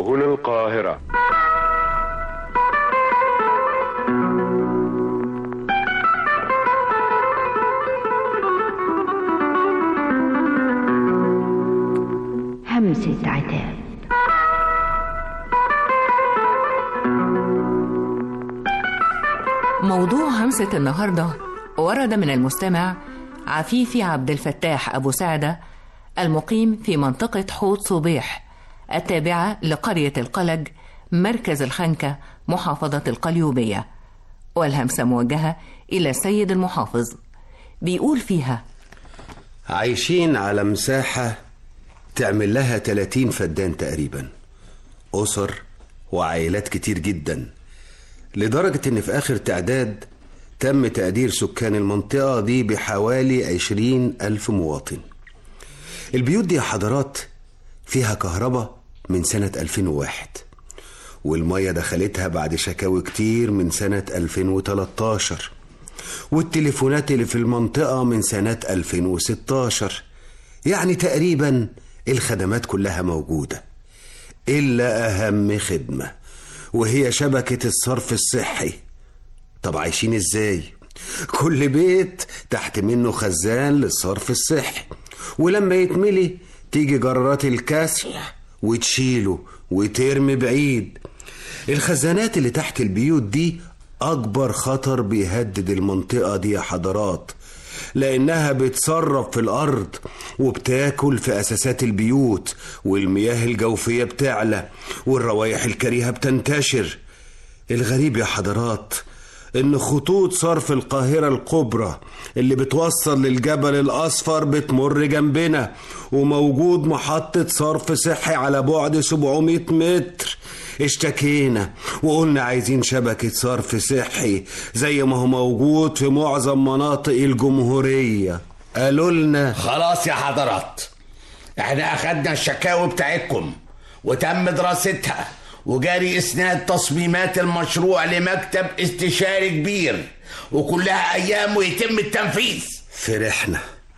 هنا القاهرة همسة عتاب موضوع همسة النهاردة ورد من المستمع عفيفي عبد الفتاح أبو سعدة المقيم في منطقة حوض صبيح التابعة لقرية القلج مركز الخنكة محافظة القليوبية والهمسة موجهة إلى السيد المحافظ بيقول فيها عايشين على مساحة تعمل لها 30 فدان تقريبا أسر وعائلات كتير جدا لدرجة إن في آخر تعداد تم تقدير سكان المنطقة دي بحوالي عشرين ألف مواطن البيوت دي يا حضرات فيها كهرباء من سنة 2001 والمية دخلتها بعد شكاوي كتير من سنة 2013 والتليفونات اللي في المنطقة من سنة 2016 يعني تقريبا الخدمات كلها موجودة إلا أهم خدمة وهي شبكة الصرف الصحي طب عايشين ازاي كل بيت تحت منه خزان للصرف الصحي ولما يتملي تيجي جرارات الكسح وتشيله وترمي بعيد الخزانات اللي تحت البيوت دي أكبر خطر بيهدد المنطقة دي يا حضرات لأنها بتصرف في الأرض وبتاكل في أساسات البيوت والمياه الجوفية بتعلى والروايح الكريهة بتنتشر الغريب يا حضرات إن خطوط صرف القاهرة الكبرى اللي بتوصل للجبل الأصفر بتمر جنبنا وموجود محطة صرف صحي على بعد 700 متر اشتكينا وقلنا عايزين شبكة صرف صحي زي ما هو موجود في معظم مناطق الجمهورية قالوا لنا خلاص يا حضرات احنا اخدنا الشكاوي بتاعتكم وتم دراستها وجاري اسناد تصميمات المشروع لمكتب استشاري كبير وكلها ايام ويتم التنفيذ فرحنا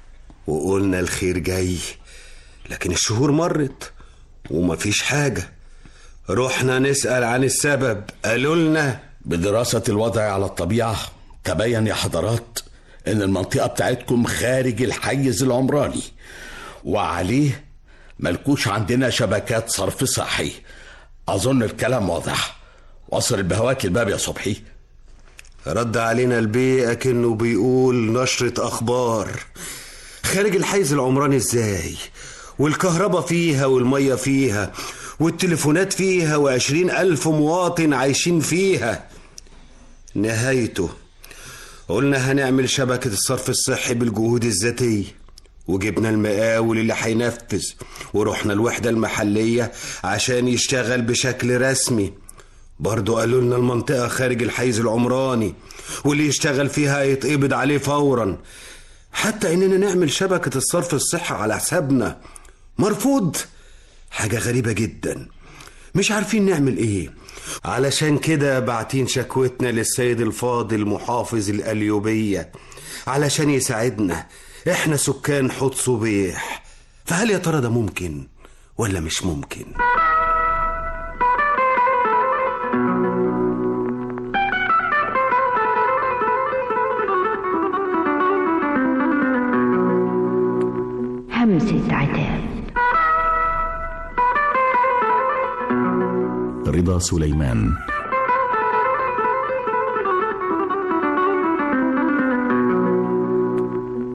وقلنا الخير جاي لكن الشهور مرت ومفيش حاجة رحنا نسأل عن السبب قالوا لنا بدراسة الوضع على الطبيعة تبين يا حضرات ان المنطقة بتاعتكم خارج الحيز العمراني وعليه ملكوش عندنا شبكات صرف صحي اظن الكلام واضح وصل البهوات الباب يا صبحي رد علينا البي اكنه بيقول نشرة اخبار خارج الحيز العمراني ازاي والكهرباء فيها والمية فيها والتليفونات فيها وعشرين ألف مواطن عايشين فيها نهايته قلنا هنعمل شبكة الصرف الصحي بالجهود الذاتية وجبنا المقاول اللي هينفذ ورحنا الوحدة المحلية عشان يشتغل بشكل رسمي برضو قالوا لنا المنطقة خارج الحيز العمراني واللي يشتغل فيها يتقبض عليه فورا حتى اننا نعمل شبكة الصرف الصحي على حسابنا مرفوض حاجة غريبة جدا مش عارفين نعمل ايه علشان كده باعتين شكوتنا للسيد الفاضل محافظ القليوبية علشان يساعدنا احنا سكان حوض صبيح فهل يا ترى ده ممكن ولا مش ممكن همسة عتاب رضا سليمان